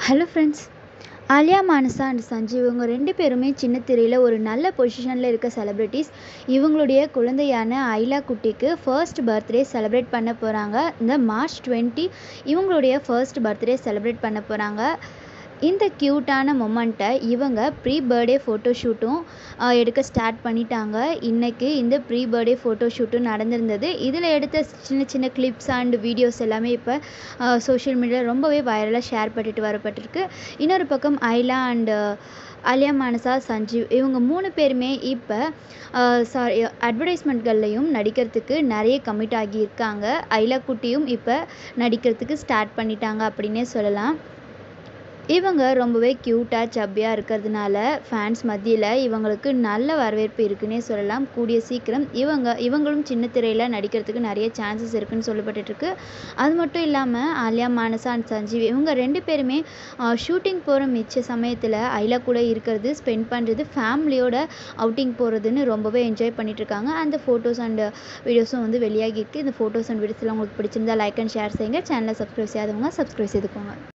hello friends Alya Manasa and Sanjeev இவங்க ரெண்டு பேருமே சின்ன திரையில் ஒரு நல்ல பொசிஷனில் இருக்க செலிப்ரிட்டிஸ் இவங்களுடைய குழந்தையான ஐலா குட்டிக்கு ஃபர்ஸ்ட் பர்த்டே செலிப்ரேட் பண்ண போகிறாங்க இந்த மார்ச் டுவெண்ட்டி இவங்களுடைய ஃபர்ஸ்ட் பர்த்டே செலிப்ரேட் பண்ண போகிறாங்க இந்த க்யூட்டான மொமெண்ட்டை இவங்க ப்ரீ பர்த்டே ஃபோட்டோ ஷூட்டும் எடுக்க ஸ்டார்ட் பண்ணிட்டாங்க இன்றைக்கி இந்த ப்ரீ பர்த்டே ஃபோட்டோ ஷூட்டும் நடந்திருந்தது இதில் எடுத்த சின்ன சின்ன கிளிப்ஸ் அண்ட் வீடியோஸ் எல்லாமே இப்போ சோஷியல் மீடியாவில் ரொம்பவே வைரலாக ஷேர் பண்ணிட்டு வரப்பட்டிருக்கு இன்னொரு பக்கம் ஐலா அண்டு அலியா மானசா சஞ்சீவ் இவங்க மூணு பேருமே இப்போ சாரி அட்வர்டைஸ்மெண்ட்கள்லையும் நடிக்கிறதுக்கு நிறைய கமிட் ஆகியிருக்காங்க ஐலா குட்டியும் இப்போ நடிக்கிறதுக்கு ஸ்டார்ட் பண்ணிட்டாங்க அப்படின்னே சொல்லலாம் இவங்க ரொம்பவே க்யூட்டாக சப்பியாக இருக்கிறதுனால ஃபேன்ஸ் மத்தியில் இவங்களுக்கு நல்ல வரவேற்பு இருக்குன்னே சொல்லலாம் கூடிய சீக்கிரம் இவங்க இவங்களும் சின்ன திரையில் நடிக்கிறதுக்கு நிறைய சான்சஸ் இருக்குன்னு சொல்லப்பட்டுருக்கு அது மட்டும் இல்லாமல் ஆலியா மானசா அண்ட் சஞ்சீவ் இவங்க ரெண்டு பேருமே ஷூட்டிங் போகிற மிச்ச சமயத்தில் ஐலா கூட இருக்கிறது ஸ்பெண்ட் பண்ணுறது ஃபேமிலியோட அவுட்டிங் போகிறதுன்னு ரொம்பவே என்ஜாய் பண்ணிகிட்ருக்காங்க அந்த ஃபோட்டோஸ் அண்ட் வீடியோஸும் வந்து வெளியாகிருக்கு இந்த ஃபோட்டோஸ் அண்ட் வீடியோஸ்லாம் உங்களுக்கு பிடிச்சிருந்தா லைக் அண்ட் ஷேர் செய்யுங்க சேனலை சப்ஸ்கிரைப் செய்யாதவங்க சப்ஸ்கிரைப் செய்துக்கோங்க